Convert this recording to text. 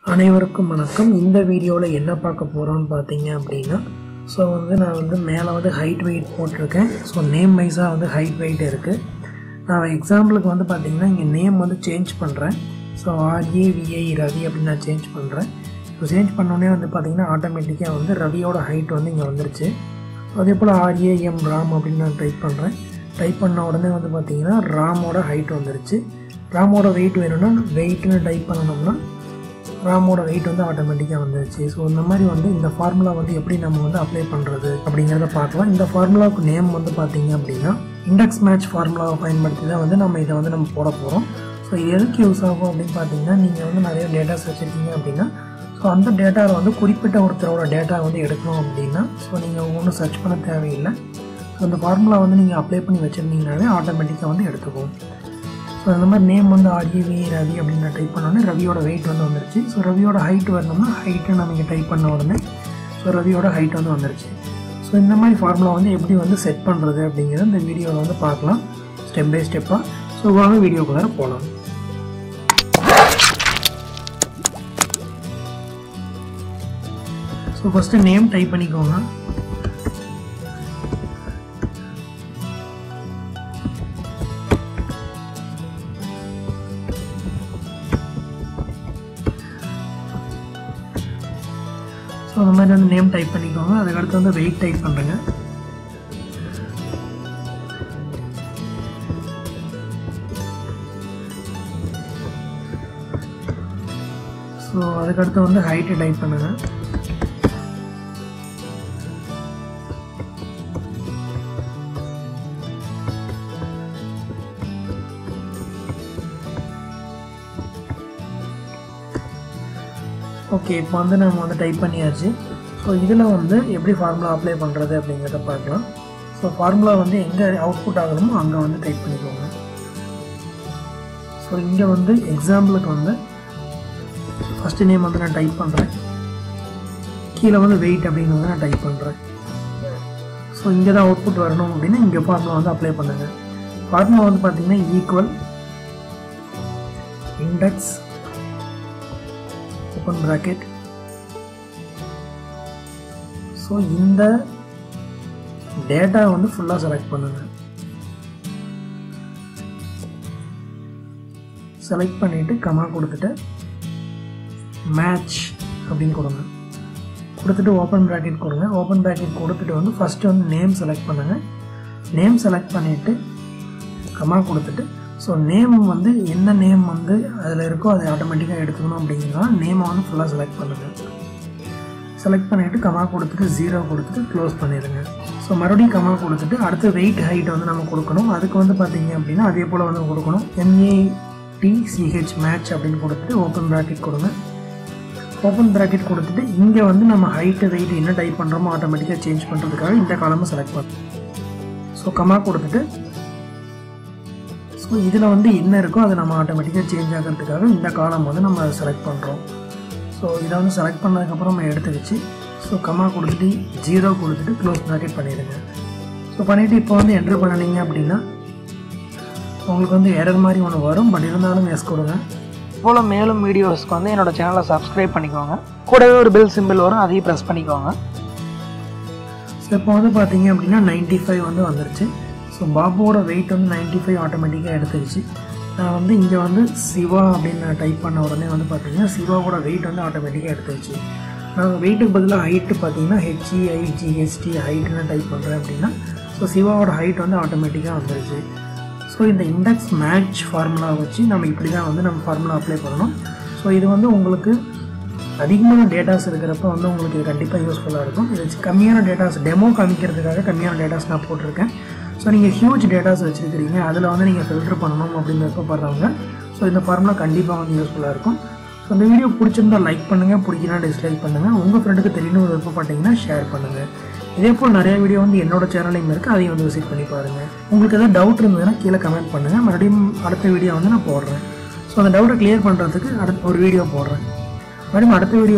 அனைவருக்கும் வணக்கம் இந்த வீடியோவில் என்ன பார்க்க போகிறோம்னு பார்த்தீங்க அப்படின்னா ஸோ வந்து நான் வந்து மேலே வந்து ஹைட் வெயிட் போட்டிருக்கேன் ஸோ நேம் வைஸாக வந்து ஹைட் வெயிட் இருக்குது நான் எக்ஸாம்பிளுக்கு வந்து பார்த்தீங்கன்னா இங்கே நேம் வந்து சேஞ்ச் பண்ணுறேன் ஸோ ஆர்ஏவிஐ ரவி அப்படின்னு நான் சேஞ்ச் பண்ணுறேன் ஸோ சேஞ்ச் பண்ணோடனே வந்து பார்த்தீங்கன்னா ஆட்டோமேட்டிக்காக வந்து ரவியோட ஹைட் வந்து இங்கே வந்துருச்சு அதே போல் ஆர்ஏஎம் ராம் அப்படின்னு நான் டைப் பண்ணுறேன் டைப் பண்ண உடனே வந்து பார்த்தீங்கன்னா ராமோட ஹைட் வந்துருச்சு ராமோட வெயிட் வேணும்னா வெயிட்னு டைப் பண்ணணும்னா ராமோட வெயிட் வந்து ஆட்டோமேட்டிக்காக வந்துருச்சு ஸோ இந்த மாதிரி வந்து இந்த ஃபார்முலா வந்து எப்படி நம்ம வந்து அப்ளை பண்ணுறது அப்படிங்கிறத பார்க்கலாம் இந்த ஃபார்முலாவுக்கு நேம் வந்து பார்த்தீங்க அப்படின்னா இண்டெக்ஸ் மேட்ச் ஃபார்முலாவை பயன்படுத்தி தான் வந்து நம்ம இதை வந்து நம்ம போட போகிறோம் ஸோ இது எதுக்கு யூஸ் ஆகும் அப்படின்னு பார்த்தீங்கன்னா நீங்கள் வந்து நிறைய டேட்டாஸ் வச்சுருக்கீங்க அப்படின்னா ஸோ அந்த டேட்டாவில் வந்து குறிப்பிட்ட ஒருத்தரோட டேட்டா வந்து எடுக்கணும் அப்படின்னா ஸோ நீங்கள் ஒன்றும் சர்ச் பண்ண தேவையில்லை ஸோ அந்த ஃபார்முலா வந்து நீங்கள் அப்ளை பண்ணி வச்சுருந்தீங்கனாலே ஆட்டோமேட்டிக்காக வந்து எடுத்துக்கும் ஸோ அந்த மாதிரி நேம் வந்து ஆர்ஜிவி ரவி அப்படின்னு நான் டைப் பண்ணோடனே ரவியோட வெயிட் வந்து வந்துருச்சு ஸோ ரவியோட ஹைட் வரணும்னா ஹைட்டை நம்ம இங்கே டைப் பண்ண உடனே ஸோ ரவியோட ஹைட் வந்து வந்துருச்சு ஸோ இந்த மாதிரி ஃபார்முலா வந்து எப்படி வந்து செட் பண்ணுறது அப்படிங்கிறத இந்த வீடியோவில் வந்து பார்க்கலாம் ஸ்டெப் பை ஸ்டெப்பாக ஸோ வாங்க வீடியோக்குள்ளார போகலாம் ஸோ ஃபஸ்ட்டு நேம் டைப் பண்ணிக்கோங்க ஸோ அந்த மாதிரி வந்து நேம் டைப் பண்ணிக்கோங்க அதுக்கடுத்து வந்து வெயிட் டைப் பண்ணுறேங்க ஸோ அதுக்கடுத்து வந்து ஹைட்டு டைப் பண்ணுங்கள் ஓகே இப்போ வந்து நம்ம வந்து டைப் பண்ணியாச்சு ஸோ இதில் வந்து எப்படி ஃபார்முலா அப்ளை பண்ணுறது அப்படிங்கிறத பார்க்கலாம் ஸோ ஃபார்முலா வந்து எங்கே அவுட்புட் ஆகணுமோ அங்கே வந்து டைப் பண்ணிக்கோங்க ஸோ இங்கே வந்து எக்ஸாம்பிளுக்கு வந்து ஃபஸ்ட்டு நேம் வந்து நான் டைப் பண்ணுறேன் கீழே வந்து வெயிட் அப்படின்னு வந்து நான் டைப் பண்ணுறேன் ஸோ இங்கே தான் அவுட்புட் வரணும் அப்படின்னா இங்கே ஃபார்முலா வந்து அப்ளை பண்ணுங்கள் ஃபார்முலா வந்து பார்த்தீங்கன்னா equal index open bracket so இந்த டேட்டா வந்து ஃபுல்லாக செலக்ட் பண்ணுங்க செலக்ட் பண்ணிவிட்டு கமா கொடுத்துட்டு மேட்ச் அப்படின்னு கொடுங்க கொடுத்துட்டு ஓப்பன் ப்ராக்கெட் கொடுங்க ஓப்பன் ப்ராக்கெட் கொடுத்துட்டு வந்து ஃபஸ்ட்டு வந்து நேம் செலக்ட் பண்ணுங்கள் நேம் செலக்ட் பண்ணிவிட்டு கமா கொடுத்துட்டு ஸோ நேம் வந்து என்ன நேம் வந்து அதில் இருக்கோ அதை ஆட்டோமேட்டிக்காக எடுத்துக்கணும் அப்படிங்கிறதுனால நேமை வந்து ஃபுல்லாக செலக்ட் பண்ணுங்கள் செலக்ட் பண்ணிவிட்டு கமா கொடுத்துட்டு ஜீரோ கொடுத்துட்டு க்ளோஸ் பண்ணிடுங்க ஸோ மறுபடியும் கமா கொடுத்துட்டு அடுத்து வெயிட் ஹைட் வந்து நம்ம கொடுக்கணும் அதுக்கு வந்து பார்த்தீங்க அப்படின்னா அதே போல் வந்து கொடுக்கணும் எம்ஏடிசிஹெச் மேட்ச் அப்படின்னு கொடுத்துட்டு ஓப்பன் ப்ராக்கெட் கொடுங்க ஓப்பன் ப்ராக்கெட் கொடுத்துட்டு இங்கே வந்து நம்ம ஹைட்டு வெயிட் என்ன டைப் பண்ணுறோமோ ஆட்டோமேட்டிக்காக சேஞ்ச் பண்ணுறதுக்காக இந்த காலமும் செலக்ட் பண்ணுறோம் ஸோ கமா கொடுத்துட்டு ஸோ இதில் வந்து என்ன இருக்கோ அதை நம்ம ஆட்டோமேட்டிக்காக சேஞ்ச் ஆகிறதுக்காக இந்த காலம் வந்து நம்ம செலக்ட் பண்ணுறோம் ஸோ இதை வந்து செலக்ட் பண்ணதுக்கப்புறம் நம்ம எடுத்து வச்சு ஸோ கமா கொடுத்துட்டு ஜீரோ கொடுத்துட்டு க்ளோஸ் ப்ராக்கெட் பண்ணிடுங்க ஸோ பண்ணிவிட்டு இப்போ வந்து என்ட்ரு பண்ணினீங்க அப்படின்னா உங்களுக்கு வந்து எரர் மாதிரி ஒன்று வரும் பட் இருந்தாலும் எஸ் கொடுங்க போல் மேலும் வீடியோஸ்க்கு வந்து என்னோடய சேனலை சப்ஸ்கிரைப் பண்ணிக்கோங்க கூடவே ஒரு பெல் சிம்பிள் வரும் அதையும் ப்ரெஸ் பண்ணிக்கோங்க ஸோ இப்போ வந்து பார்த்தீங்க அப்படின்னா நைன்ட்டி ஃபைவ் வந்து வந்துருச்சு ஸோ பாபுவோட வெயிட் வந்து நைன்ட்டி ஃபைவ் ஆட்டோமேட்டிக்காக எடுத்துருச்சு நான் வந்து இங்கே வந்து சிவா அப்படின்னு நான் டைப் பண்ண உடனே வந்து பார்த்தீங்கன்னா சிவாவோட வெயிட் வந்து ஆட்டோமேட்டிக்காக எடுத்துருச்சு நான் வெயிட்டுக்கு பதிலாக ஹைட்டு பார்த்தீங்கன்னா ஹெச்இஐ ஜிஹெச்டி ஹைட்டுன்னு டைப் பண்ணுறேன் அப்படின்னா ஸோ சிவாவோட ஹைட் வந்து ஆட்டோமேட்டிக்காக வந்துருச்சு ஸோ இந்த இண்டெக்ஸ் மேட்ச் ஃபார்முலா வச்சு நம்ம இப்படி தான் வந்து நம்ம ஃபார்முலா அப்ளை பண்ணணும் ஸோ இது வந்து உங்களுக்கு அதிகமான டேட்டாஸ் இருக்கிறப்ப வந்து உங்களுக்கு இது கண்டிப்பாக யூஸ்ஃபுல்லாக இருக்கும் இது கம்மியான டேட்டாஸ் டெமோ காமிக்கிறதுக்காக கம்மியான டேட்டாஸ் நான் போட்டிருக்கேன் ஸோ நீங்கள் ஹியூஜ் டேட்டாஸ் வச்சுருக்கிறீங்க அதில் வந்து நீங்கள் ஃபில்டர் பண்ணணும் அப்படின்னு விருப்பப்படுறவங்க ஸோ இந்த ஃபார்முலா கண்டிப்பாக வந்து யூஸ்ஃபுல்லாக இருக்கும் ஸோ இந்த வீடியோ பிடிச்சிருந்தா லைக் பண்ணுங்கள் பிடிக்கலாம் டிஸ்லைக் பண்ணுங்கள் உங்கள் ஃப்ரெண்டுக்கு தெரியணும் விருப்பப்பட்டீங்கன்னா ஷேர் பண்ணுங்கள் இதே போல் நிறைய வீடியோ வந்து என்னோட சேனலையும் இருக்குது அதையும் வந்து விசிட் பண்ணி பாருங்கள் உங்களுக்கு எதாவது டவுட் இருந்ததுன்னா கீழே கமெண்ட் பண்ணுங்கள் மறுபடியும் அடுத்த வீடியோ வந்து நான் போடுறேன் ஸோ அந்த டவுட்டை கிளியர் பண்ணுறதுக்கு அடுத்த ஒரு வீடியோ போடுறேன் மறுபடியும் அடுத்த வீடியோ